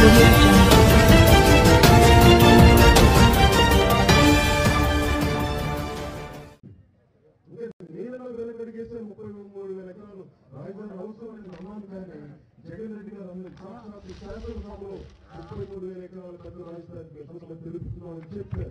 audio jungle. నీళ్ళలో వెనకడిగేస్తే ముప్పై మూడు వేల ఎకరాలు రాజధాని అవసరం అనేది నమ్మాను కానీ జగన్ రెడ్డి గారు అందరూ సాక్షాత్తు శాసనసభలో ముప్పై మూడు వేల ఎకరాల పెద్ద రాజధానికి అవసరం తెలుపుతున్నామని చెప్పారు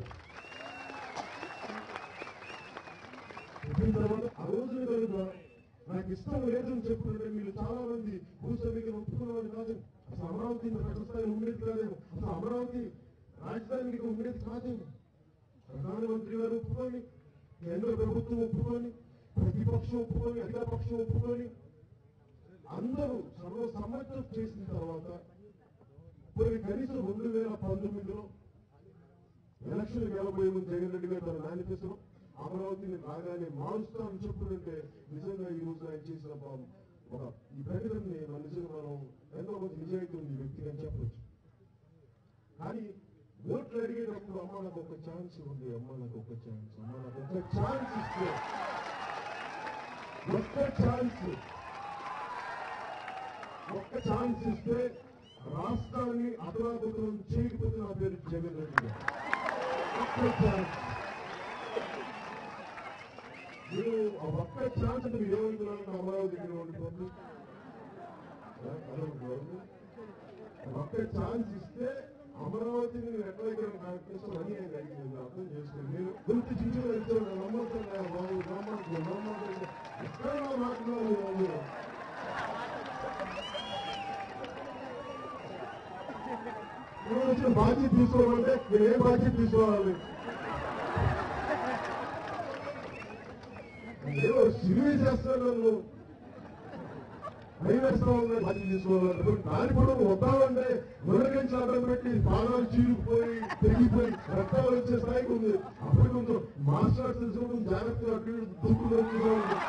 చెప్పిన తర్వాత ఆ రోజున కనుక నాకు ఇష్టం లేదని చెప్పుకుంటే మీరు చాలా మంది భూసభ్యులు ఒప్పుకున్నవారు కాదు అసలు అమరావతి ప్రకటిస్తాను ఉండేది కాదేమో అసలు అమరావతి రాజధానికి ఉండేది కాదేమో ప్రధానమంత్రి గారు ఒప్పుకొని కేంద్ర ప్రభుత్వం ఒప్పుకొని ప్రతిపక్షం ఒప్పుకొని అధికార పక్షం ఒప్పుకొని అందరూ సర్వసమ్మతం చేసిన తర్వాత కొన్ని కనీసం రెండు వేల పంతొమ్మిదిలో ఎలక్షన్ గెలబోయే ముందు జగన్ రెడ్డి గారు తన మేనిఫెస్టో అమరావతిని రాగానే మారుస్తామని చెప్పుకుంటే నిజంగా ఈ రోజు ఆయన చేసిన పాపం ఒక ఈ ప్రకటనని మన నిజంగా మనం ఎంతో మంది నిజాయితీ ఉంది ఈ వ్యక్తిగా అని చెప్పొచ్చు కానీ ఓట్లు అడిగేటప్పుడు అమ్మ నాకు ఒక ఛాన్స్ ఉంది అమ్మ నాకు ఒక ఛాన్స్ అమ్మ నాకు ఒక ఛాన్స్ ఇస్తే ఒక్క ఛాన్స్ ఒక్క ఛాన్స్ ఇస్తే రాష్ట్రాన్ని అతలాకుతలం చేయకపోతే నా పేరు జగన్ రెడ్డి గారు ఒక్క ఛాన్స్ మీరు ఆ ఒక్క ఛాన్స్ అంటే మీరు ఏమనుకున్నారు అమరావతి దగ్గర ఉండిపోతుంది ఆ, అదనుకోవద్దు. ఒక్క ఛాన్స్ ఇస్తే అమరావతిని నేను ఎట్లా ఇక్కడ కనిపిస్తాను అని ఆయన అడిగింది అర్థం చేసుకోండి నేను గుర్తు చించులు ఇచ్చాను నమ్మకంగా బాబు నమ్మకం నమ్మకం ఎక్కడ మాట్లాడాలి బాబు నువ్వు వచ్చిన బాధ్యత తీసుకోవాలంటే నేను ఏం బాధ్యత తీసుకోవాలి ఏదో సిరివి చేస్తాను నన్ను భయవేస్తా ఉన్నాయి బాధ్యత తీసుకోవాలంటే దాని కూడా వద్దామంటే మురగించి అడ్డం పెట్టి పాదాలు చీరుకుపోయి తెగిపోయి రక్తాలు వచ్చే స్థాయికి ఉంది అప్పుడు కొంచెం మార్షల్ ఆర్ట్స్ తెలిసినప్పుడు జాగ్రత్తగా అటు ఇటు దూకులు వచ్చేవాళ్ళు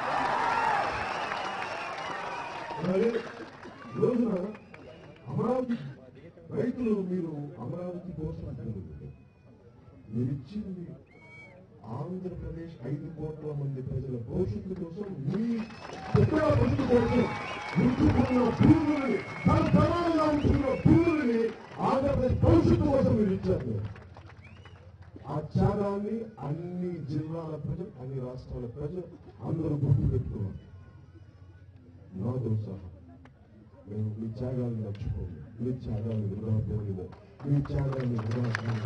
అలాగే ఈ రోజున అమరావతి రైతులు మీరు అమరావతి కోసం అంటున్నారు. మీరు ఇచ్చింది ఆంధ్రప్రదేశ్ ఐదు కోట్ల మంది ప్రజల భవిష్యత్తు కోసం మీ పుట్టిన భవిష్యత్తు కోసం ఉంచుకున్న భూములని తరతరాలుగా ఉంచుకున్న భూములని ఆంధ్రప్రదేశ్ భవిష్యత్తు కోసం మీరు ఇచ్చారు మీరు. ఆ త్యాగాన్ని అన్ని జిల్లాల ప్రజలు అన్ని రాష్ట్రాల ప్రజలు అందరూ గుర్తు పెట్టుకున్నారు నాతో సహా మేము మీ త్యాగాన్ని మర్చిపోము మీ త్యాగాన్ని వృధాపోలేదు మీ త్యాగాన్ని వృధాపోలేదు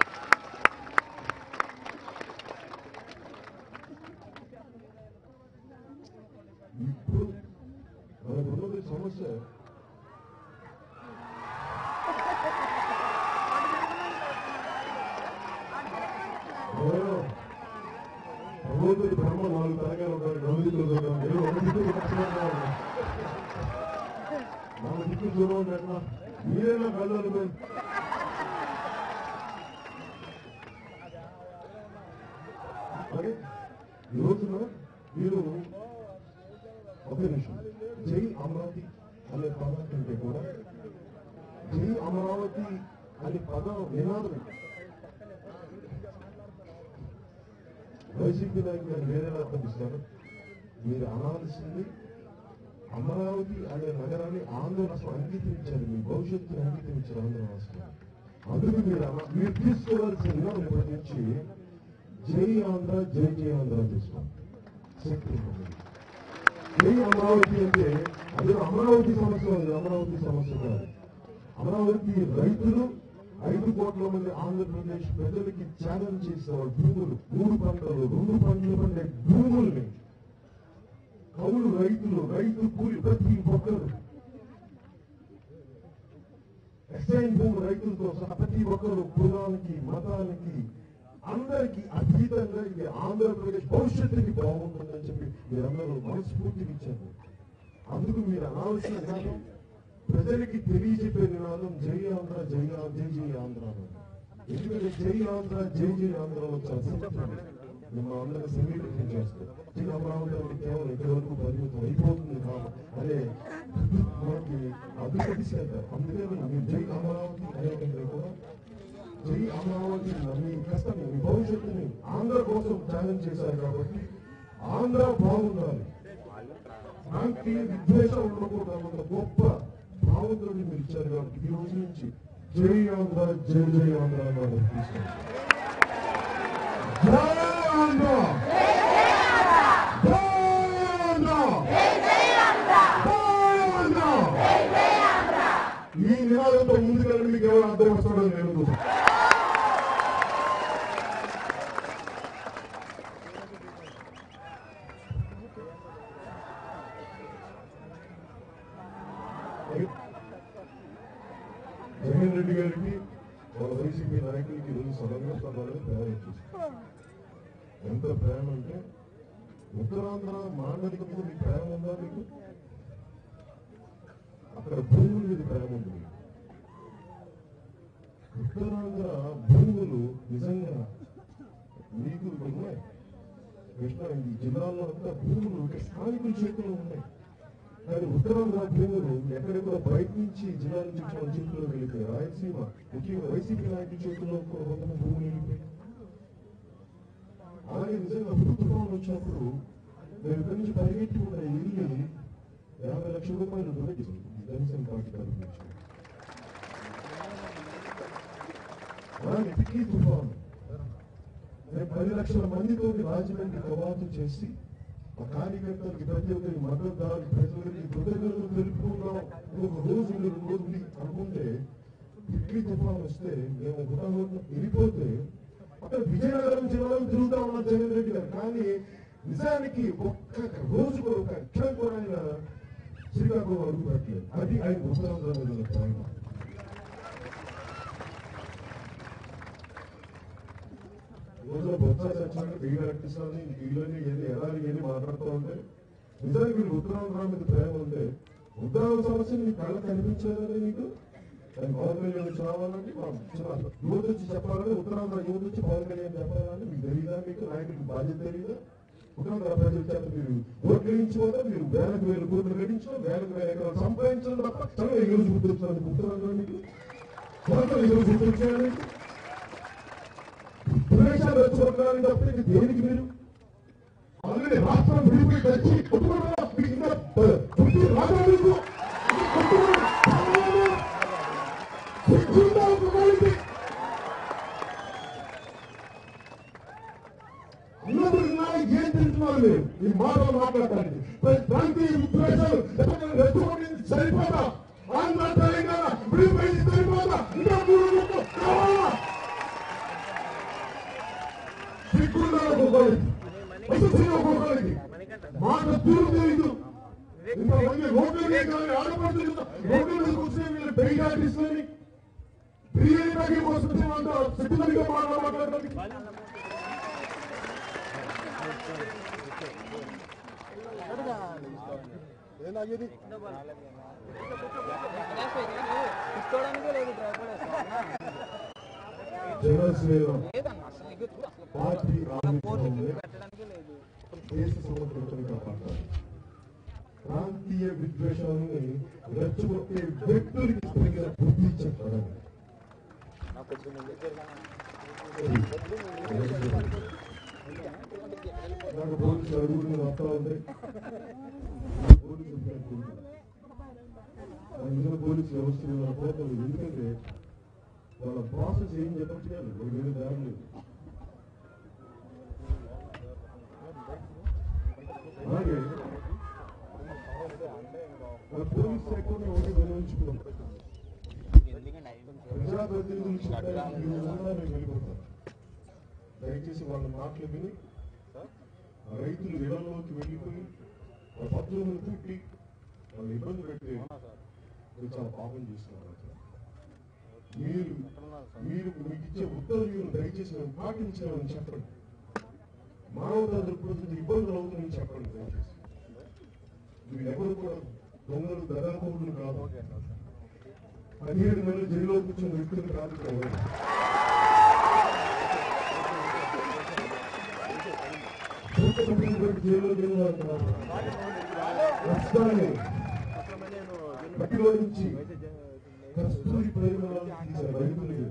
ఇప్పుడు మనకు ఉన్నది సమస్య ఎవరో భగవంతుడి బ్రహ్మ నాలుగు తరగాలు ఉంటారు నలుగురు ఉంటారు ఏదో ఒక దిక్కు లక్షణంగా ఉన్నారు. నాలుగు దిక్కు దూరం ఉంటే ఎట్లా మీరేనా కళ్ళను మేము మరి ఈ రోజున మీరు ఒక నిమిషం జై అమరావతి అనే పదం కంటే కూడా జై అమరావతి అనే పదం నినాదం వైసీపీ నాయకులు గారు వేరేలా అర్థం ఇస్తారు మీరు అనాల్సింది అమరావతి అనే నగరాన్ని ఆంధ్ర రాష్ట్రం అంగీకరించారు మీ భవిష్యత్తుని అంగీకరించారు ఆంధ్ర రాష్ట్రం అందుకు మీరు అన- మీరు తీసుకోవాల్సిన నినాదం ఇప్పటి నుంచి జై ఆంధ్ర జై జై ఆంధ్ర అని తీసుకోండి శక్తి ఉంది. జై అమరావతి అంటే అది అమరావతి సమస్య ఉంది అమరావతి సమస్య కాదు అమరావతి రైతులు ఐదు కోట్ల మంది ఆంధ్రప్రదేశ్ ప్రజలకి త్యాగం చేసేవాళ్ళు భూములు మూడు పంటలు రెండు పంటలు పండే భూముల్ని కౌలు రైతులు రైతు కూలి ప్రతి ఒక్కరు ఎస్ఐన్ భూమి రైతులతో సహా ప్రతి ఒక్కరు కులానికి మతానికి అందరికీ అతీతంగా ఇది ఆంధ్రప్రదేశ్ భవిష్యత్తుకి బాగుంటుందని చెప్పి మీరందరూ మనస్ఫూర్తిగా ఇచ్చారు అందుకు మీరు అనాల్సిన నినాదం ప్రజలకి తెలియజెప్పే నినాదం జై ఆంధ్ర జై ఆ- జై జై ఆంధ్ర అని. ఎందుకంటే జై ఆంధ్ర జై జై ఆంధ్రలో చాలా శక్తి ఉంది. మిమ్మల్ని అందరూ సమీకరణ చేస్తారు జై అమరావతి అంటే కేవలం ఇక్కడి వరకు పరిమితం అయిపోతుంది కాబట్టి అనే మనకి అభివృద్ధి తీసుకెళ్తారు అందుకని మీరు జై అమరావతి అనేకంటే కూడా జై అమరావతి మీ కష్టాన్ని మీ భవిష్యత్తుని ఆంధ్ర కోసం త్యాగం చేశారు కాబట్టి ఆంధ్ర బాగుండాలి శాంతి విద్వేషం ఉండకూడదు అన్నంత గొప్ప భావతులను మీరు ఇచ్చారు కాబట్టి ఈ రోజు నుంచి జై ఆంధ్ర జై జై ఆంధ్ర అన్నారు తీసుకోండి జై ఆంధ్ర జై ఆంధ్ర జై ఆంధ్ర ఈ నినాదంతో ముందుకెళ్ళి మీకు ఎవరు అర్థం వస్తాడో నేను చూస్తాను జగన్ రెడ్డి గారికి వాళ్ళ వైసీపీ నాయకులకి ఈరోజు సడన్గా సభలో ప్రేమ వచ్చేసింది ఎంత ప్రేమ అంటే ఉత్తరాంధ్ర మాండలిక మీద మీకు ప్రేమ ఉందా మీకు అక్కడ భూముల మీద ప్రేమ ఉంది మీకు. ఉత్తరాంధ్ర భూములు నిజంగా మీకు ఉన్నాయి కృష్ణా ఈ జిల్లాలో అంతా భూములు ఒక స్థానికుల చేతిలో ఉన్నాయి కానీ ఉత్తరాంధ్ర భూములు ఎక్కడెక్కడో బయట నుంచి జిల్లా నుంచి మన చేతుల్లో వెళ్ళిపోయాయి రాయలసీమ ముఖ్యంగా వైసీపీ నాయకుల చేతుల్లో కూడా కొంతమంది భూములు వెళ్ళిపోయాయి అలాగే నిజంగా ఋతుపవనం వచ్చినప్పుడు నేను ఇక్కడి నుంచి పరిగెత్తి ఉన్న ఇల్లు యాభై లక్షల రూపాయలు దొరికింది ఈ జనసేన పార్టీ తరఫు నుంచి అలాగే పిక్కి తుఫాను నేను పది లక్షల మందితో రాజమండ్రి కవాతు చేసి ఆ కార్యకర్తలకి ప్రతి ఒక్కరికి మద్దతుదారులు ప్రజలకి కృతజ్ఞతలు తెలుపుకుందాం ఒక రోజు ఉండి రెండు రోజులు ఉండి అనుకుంటే పిక్కి తుఫాన్ వస్తే మేము హుటాహుటిన వెళ్ళిపోతే అక్కడ విజయనగరం జిల్లాలో తిరుగుతా ఉన్న జగన్ రెడ్డి గారు కానీ నిజానికి ఒక్క రోజు కూడా ఒక అక్షరం కూడా ఆయన శ్రీకాకుళం అడుగు పెట్టలేదు అది ఆయన ఉత్తరాంధ్ర మీద ఉన్న ప్రేమ రోజున బొత్స సత్యనారాయణ బియ్యం అర్పిస్తాను వీళ్ళని ఏది ఎలా ఏది మాట్లాడుతూ ఉంటే నిజానికి వీళ్ళు ఉత్తరాంధ్ర మీద ప్రేమ ఉంటే ఉత్తరాంధ్ర సమస్య మీకు కళ్ళ కనిపించలేదండి మీకు ఆయన పవన్ కళ్యాణ్ వచ్చి రావాలంటే మా చిన్న యువత వచ్చి చెప్పాలంటే ఉత్తరాంధ్ర యువత వచ్చి పవన్ కళ్యాణ్ చెప్పాలంటే మీకు తెలియదా మీకు నాయకుడికి బాధ్యత తెలియదా ఉత్తరాంధ్ర ప్రజల చేత మీరు ఓట్లు వేయించుకోదా మీరు వేలకు వేల కోట్లు గడించడం వేలకు వేల ఎకరాలు సంపాదించడం తప్ప చాలా ఈ రోజు గుర్తొచ్చారు ఉత్తరాంధ్ర మీకు ఉత్తరాంధ్ర ఈ రోజు గుర్తొచ్చారు ప్రవేశాలు రెచ్చగొట్టడానికి తప్ప ఇంక దేనికి మీరు ఆల్రెడీ రాష్ట్రం విడిపోయి తెచ్చి కొట్టుకోవడం మీకు ఇంకా గుర్తు రాదా మీకు ఇది కొట్టుకోవడం కావాలా? సిగ్గుందా ఒక్కొక్కరికి? ఉన్నప్పుడు నాయకు ఏం తింటున్నారు మీరు ఈ మాటలు మాట్లాడటానికి ప్రతి ప్రాంతీయ ప్రవేశాలు ఎక్కడైనా రెచ్చగొట్టింది సరిపోదా ఆంధ్ర తెలంగాణ విడిపోయింది సరిపోదా ఇంకా మూడు ముక్కలు కావాలా సిగ్గుండాలి ఒక్కొక్కరికి వసతి ఒక్కొక్కరికి మాట తీరు తెలీదు ఇంతమంది రోడ్ల మీద కానీ ఆడపడుతుంది రోడ్ల మీద కూర్చొని వీళ్ళు పెయిడ్ ఆర్టిస్టులని బిర్యానీ ప్యాకెట్ కోసం అంటారు సిగ్గుదరిగా మాట్లాడడానికి ఏనాగేది తీసుకోవడానికి లేదు డ్రైవర్ జనసేన లేదన్న అసలు నీకు అసలు పార్టీ రామకృష్ణ పెట్టడానికి లేదు దేశ సమగ్రతను కాపాడాలి ప్రాంతీయ విద్వేషాలని రెచ్చగొట్టే వ్యక్తులకి తగిన బుద్ధి చెప్పాలి నాకు పోలీసులు అడుగుతున్న వస్తా ఉంది పోలీసులు పెట్టుకుంటారు అందులో పోలీసు వ్యవస్థ మీద కోపం లేదు. ఎందుకంటే వాళ్ళ ప్రాసెస్ ఏం చెప్పట్లేదు ఒక వేరే దారి లేదు అలాగే మన పోలీస్ శాఖని ఒకటి వినియోగించుకున్నాం ప్రజాప్రతినిధులు చెప్పడానికి ఈ విధంగా మేము వెళ్ళిపోతాం దయచేసి వాళ్ళ మాటలు విని ఆ రైతులు ఇళ్లలోకి వెళ్ళిపోయి వాళ్ళ పద్ధతులను తిట్టి వాళ్ళు ఇబ్బంది పెట్టి మీరు చాలా పాపం చేస్తున్నారు అసలు. మీరు మీరు మీకు ఇచ్చే ఉత్తర్వులను దయచేసి మేము పాటించామని చెప్పండి మానవతా దృక్పథంతో ఇబ్బందులు అవుతుందని చెప్పండి దయచేసి మీరు ఎవరు కూడా దొంగలు దగాకోడులు కాదు పదిహేడు నెలలు జైల్లో కూర్చున్న వ్యక్తులు కాదు ఇక్కడ ఎవరు. పూర్తి కంపెనీ పెట్టి జైల్లో జైలు వారు కాదు. ప్రస్తుతాన్ని మట్టిలో నుంచి కస్తూరి పరిమళాలు తీసే రైతులకి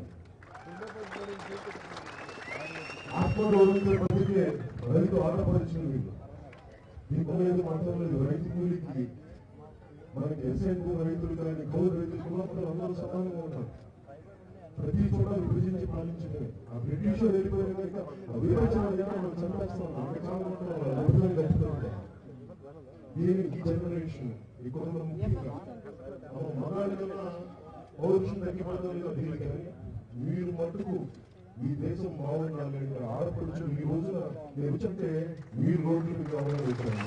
ఆత్మగౌరవంతో బతికే రైతు ఆడపరిచిన వీళ్ళు ఈ పదహైదు మాత్రం లేదు రైతు కూలికి మనకి ఎస్ఐ రైతులు కానీ కౌలు రైతులు ఉన్నప్పుడు అందరూ సమానంగా ఉంటారు ప్రతి చోట విభజించి పాలించడమే ఆ బ్రిటిష్ వారు వెళ్ళిపోయిన కనుక ఆ విభజన అనేది మనం చంపేస్తాం అక్కడ చాలా ఉంటాం వాళ్ళు అభివృద్ధి కలుపుతుంటాం దీని ఈ జనరేషన్ ఈ కుటుంబం ముఖ్యంగా మన మగాళ్ళ కన్నా పౌరుషం తగ్గిపోతుంది లేదు దీని కానీ మీరు మటుకు ఈ దేశం బాగుండాలి అంటే ఆడపడుచు ఈ రోజున నేను వచ్చంటే మీరు రోడ్ల మీద కావాలని వచ్చాను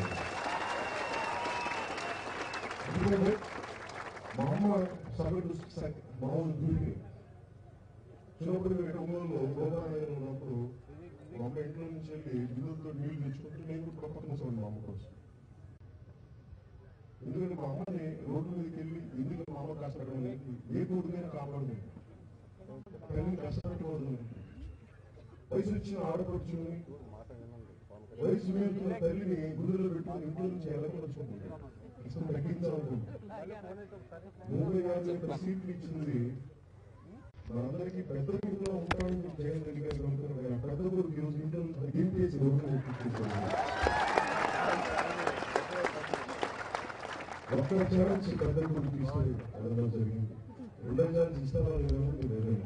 ఎందుకంటే మా అమ్మ సగటు స- మామూలు దూరి చిన్నప్పుడు మేము ఒంగోలులో గోదావరి ఉన్నప్పుడు మా అమ్మ ఇంట్లో నుంచి వెళ్ళి బిల్లులతో నీళ్లు తెచ్చుకుంటూ నేను కూడా పక్కన కూర్చోండి మా అమ్మ కోసం ఎందుకంటే మా అమ్మని రోడ్డు మీదకి వెళ్ళి ఎందుకు మా అమ్మ కష్టపడడం లేదు ఏ కూతురైనా కాపాడుతుంది తల్లిని కష్టపెట్టకూడదు వయసు వచ్చిన ఆడపడుచుని వయసు మీద తల్లిని గుడిలో పెట్టుకుని ఇంట్లో నుంచి వెళ్ళకూడదు ఇష్టం తగ్గించాలనుకుంటుంది మూడు యాభై ఒక్క సీట్లు ఇచ్చింది మనందరికీ పెద్ద కొడుకులో ఉంటామని చెప్పి జగన్ రెడ్డి గారు అనుకున్నారు కానీ ఆ పెద్ద కొడుకు ఈ రోజు ఇంట్లో నుంచి దింపేసి రోడ్డు ఎక్కించేశారు ఒక్క ఛాన్స్ పెద్ద కొడుకు ఇస్తే వెళ్ళడం జరిగింది రెండో ఛాన్స్ ఇస్తారా లేదా మీరు వెళ్ళండి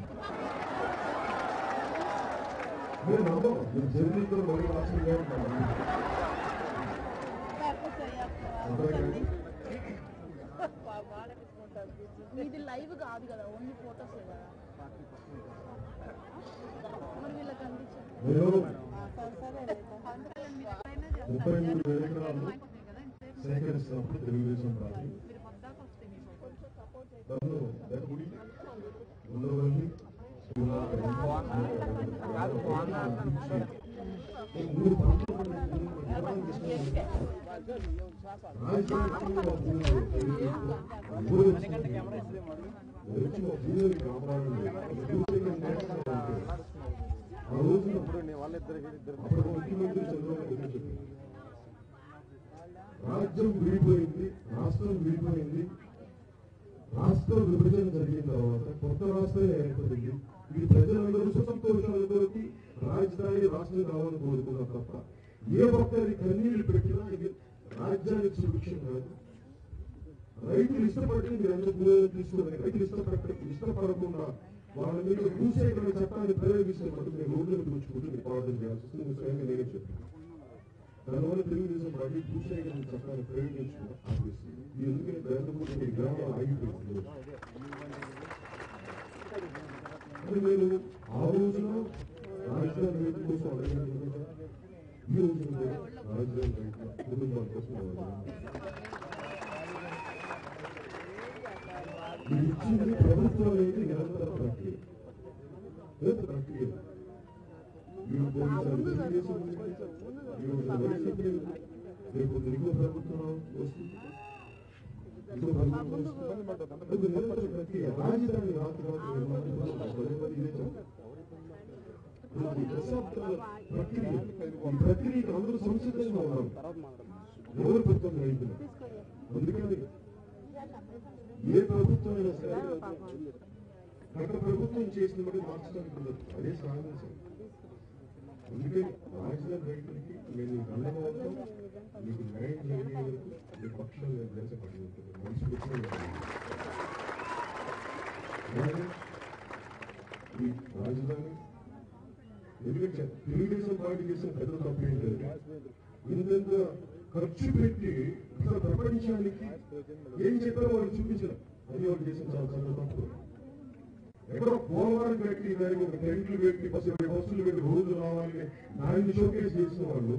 మీరు నమ్మం మీరు జర్నీతో మరీ ఆశ్చర్యంగా ఉంటారు ఇది లైవ్ కాదు కదా ఓన్లీ ఫోటోస్ కదా మరి వీళ్ళకి అందించారు మీరు సరే ముప్పై మూడు వేల ఎకరాలు సేకరిస్తున్నప్పుడు తెలుగుదేశం పార్టీ తను దక్కుడి ఉండవల్లి మూడు ప్రాంతాలు ఆ రోజున అప్పుడు ముఖ్యమంత్రి చంద్రబాబు నాయుడు చెప్పారు రాజ్యం విడిపోయింది రాష్ట్రం విడిపోయింది రాష్ట్ర విభజన జరిగిన తర్వాత కొత్త రాష్ట్రం ఏర్పడింది ఈ ప్రజలందరూ సుసంతోషాలతో రాజధాని రాష్ట్రం కావాలని కోరుకున్నారు తప్ప ఏ ఒక్కరి కన్నీళ్లు పెట్టినా ఇది రాజ్యానికి సుభిక్షం కాదు రైతులు ఇష్టపడి మీరు ఎంత దూరం తీసుకోవాలి రైతులు ఇష్టపడ ఇష్టపడకుండా వాళ్ళ మీద భూసేకరణ చట్టాన్ని ప్రయోగిస్తే మటుకు మీరు రోడ్లకు దూచుకుంటూ మీరు పోరాటం చేయాల్సి వస్తుంది నేను స్వయంగా నేనే చెప్పాను దానివల్ల తెలుగుదేశం పార్టీ భూసేకరణ చట్టాన్ని ప్రయోగించుకుంటూ ఆపేస్తుంది ఇది ఎందుకంటే బెంగళూరు మీ గ్రామాలు ఆగిపోయింది మరి నేను ఆ రోజున రాజధాని రైతు కోసం అడగలేదు కదా. ఈ రోజున కూడా రాజధాని రైతుల కుటుంబాల కోసం అడగలేదు. మీరు ఇచ్చింది ప్రభుత్వం అనేది నిరంతర ప్రక్రియ నిరంతర ప్రక్రియ మీరు పోలీసులు తెలుగుదేశం ఉంది. మీరు వైసీపీ ఉంది. రేపు ఇంకో ప్రభుత్వం వస్తుంది ఇంకో ప్రభుత్వం వస్తుంది. అది నిరంతర ప్రక్రియ రాజధాని రాత్రి రాత్రి నిర్మాణం కోసం పదే పదే ఇదే చెప్తారు. ఇది దశాబ్దాల ప్రక్రియ ఈ ప్రక్రియకి అందరూ సంసిద్ధంగా ఉన్నారు ఎవరు ప్రభుత్వం రైతులు అందుకని ఏ ప్రభుత్వం అయినా సరే గత ప్రభుత్వం చేసిన బట్టి మార్చడానికి ఉండదు అదే సాధించాలి అందుకే రాజధాని రైతులకి నేను నీకు అండగా ఉంటాం నీకు న్యాయం జరిగే వరకు నీ పక్షాలు నేను దేశపడి ఉంటుంది మంచి విషయం అలాగే ఈ రాజధాని ఎందుకంటే తెలుగుదేశం పార్టీ చేసిన పెద్ద తప్పు ఏంటంటే ఇంత ఖర్చు పెట్టి అసలు ప్రపంచానికి ఏం చెప్పారో వాళ్ళు చూపించరు అది వాళ్ళు చేసిన చాలా చాలా తప్పు ఎక్కడో పోలవరం పెట్టి దానికి ఒక టెంట్లు పెట్టి బస్సు ఇరవై బస్సులు పెట్టి రోజు రావాలి దాన్ని షోకేస్ చేసిన వాళ్ళు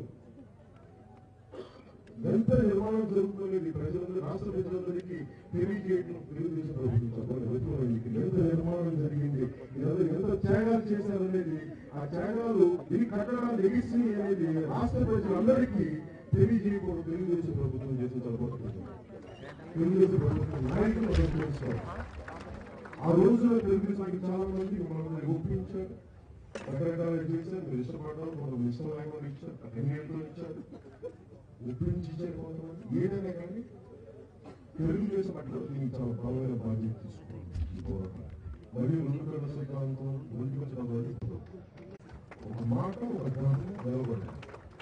ఎంత నిర్మాణం జరుగుతున్నది ప్రజలందరూ రాష్ట్ర ప్రజలందరికీ తెలియజేయడం తెలుగుదేశం ప్రభుత్వం చెప్పాలి వెతుకోవడానికి ఎంత నిర్మాణం జరిగింది ఇదంతా ఎంత త్యాగాలు చేశారనేది ఆ త్యాగాలు ఇది కట్టడానికి ఎగిసి అనేది రాష్ట్ర ప్రజలందరికీ తెలియజేయకూడదు తెలుగుదేశం ప్రభుత్వం చేసిన చాలా గొప్ప పని. తెలుగుదేశం ప్రభుత్వం నాయకులు ప్రయత్నిస్తారు ఆ రోజున తెలుగుదేశానికి చాలా మంది మనల్ని ఒప్పించారు రకరకాలుగా చేశారు మీరు ఇష్టపడ్డారు కొంత ఇష్టం లేకుండా ఇచ్చారు కన్యలతో ఇచ్చారు ఒప్పించి ఇచ్చారు కొంతమంది ఏదైనా కానీ తెలుగుదేశం పట్ల దీనికి చాలా బలమైన బాధ్యత తీసుకోవాలి ఈ పోరాటం మరియు రెండు సిద్ధాంతం ముందుకు వచ్చిన వాళ్ళు ఒక మాట ఒక గ్రామం నిలబడ్డారు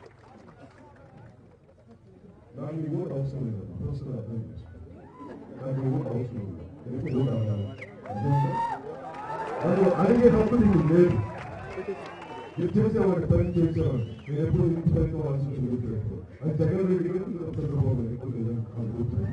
దానికి ఓటు అవసరం లేదు అవసరం అర్థం చేసుకోవాలి దానికి ఓటు అవసరం లేదు ఎందుకు ఓటు అడగాలి అర్థమైందా? నన్ను అడిగే హక్కు నీకు లేదు మీరు చేసేవాడి పని చేసేవాడు నేను ఎప్పుడు ఇంటి పని కావాల్సి వచ్చింది గుర్తుపెట్టుకో అది జగన్ రెడ్డి గారు చంద్రబాబు నాయుడు ఎక్కువ నిజం కాదు గుర్తుపెట్టుకో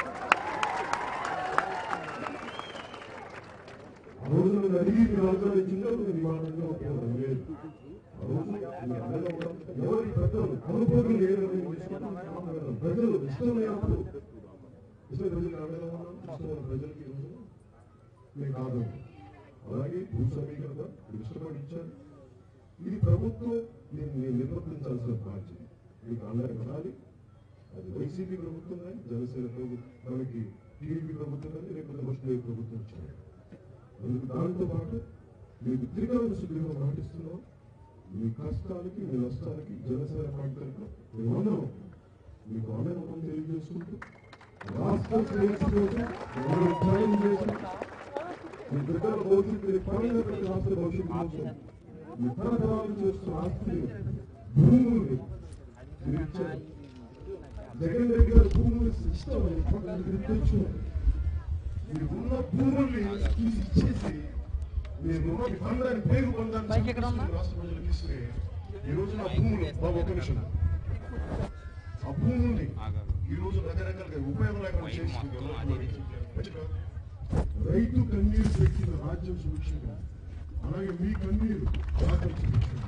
ఆ రోజు నన్ను అడిగి మీరు ఆలోచించిందో నేను విమానంలో ఒప్పుకోవడం లేదు ఆ రోజు మీ అందరూ కూడా ఎవరి పెద్దలు అనుభవం లేదని తీసుకుంటున్నాను. ప్రజలు ఇష్టం లేనప్పుడు ఇష్టం ప్రజలు ఆడడం ఇష్టమైన ప్రజలకి ఈరోజు మీకు కాదు అలాగే భూ సమీకరణ మీరు ఇష్టపడి ఇచ్చారు ఇది ప్రభుత్వం దీన్ని నిర్వర్తించాల్సిన బాధ్యత మీకు అందరికి ఉండాలి అది వైసీపీ ప్రభుత్వం కానీ జనసేన ప్రభుత్వం మనకి టీడీపీ ప్రభుత్వం కానీ లేకపోతే ముస్లిం ప్రభుత్వం ఇచ్చారు అందుకు దాంతో పాటు మీకు త్రికాల శుద్ధిగా మాటిస్తున్నాం మీ కష్టాలకి మీ నష్టాలకి జనసేన పార్టీ తరఫున మేమందరం మీకు ఆనందం తెలియజేసుకుంటూ రాష్ట్ర శ్రేయస్సు కోసం ఎవరు త్యాగం చేసి మీ బిడ్డల భవిష్యత్తు పనులు పెట్టి రాష్ట్ర భవిష్యత్తు కోసం మీ తరతరాలు చేస్తున్న ఆస్తిని భూములు మీరు ఇచ్చారు జగన్ రెడ్డి గారు భూములు ఇష్టం మీరు తెచ్చుకున్నారు మీరు ఉన్న భూముల్ని తీసి ఇచ్చేసి మీరు రుణాన్ని పొందడానికి పేరు పొందడానికి రాష్ట్ర ప్రజలకు ఇస్తే ఈ రోజు నా భూములు బాబు ఒక నిమిషం ఆ భూముల్ని ఈ రోజు రకరకాలుగా ఉపయోగం లేకుండా చేసి రైతు కన్నీరు పెట్టిన రాజ్యం సుభిక్షంగా అలాగే మీ కన్నీరు రాజ్యం సుభిక్షంగా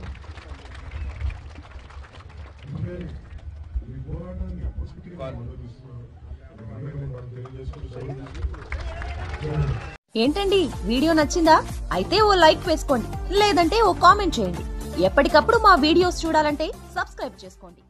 అందుకని మీ పోరాటాన్ని పూర్తిగా మద్దతు ఇస్తున్నాను. మీకు అందరికీ మనం తెలియజేసుకుంటూ సెలవు తీసుకుంటున్నాను. ఏంటండి వీడియో నచ్చిందా అయితే ఓ లైక్ వేసుకోండి లేదంటే ఓ కామెంట్ చేయండి ఎప్పటికప్పుడు మా వీడియోస్ చూడాలంటే సబ్స్క్రైబ్ చేసుకోండి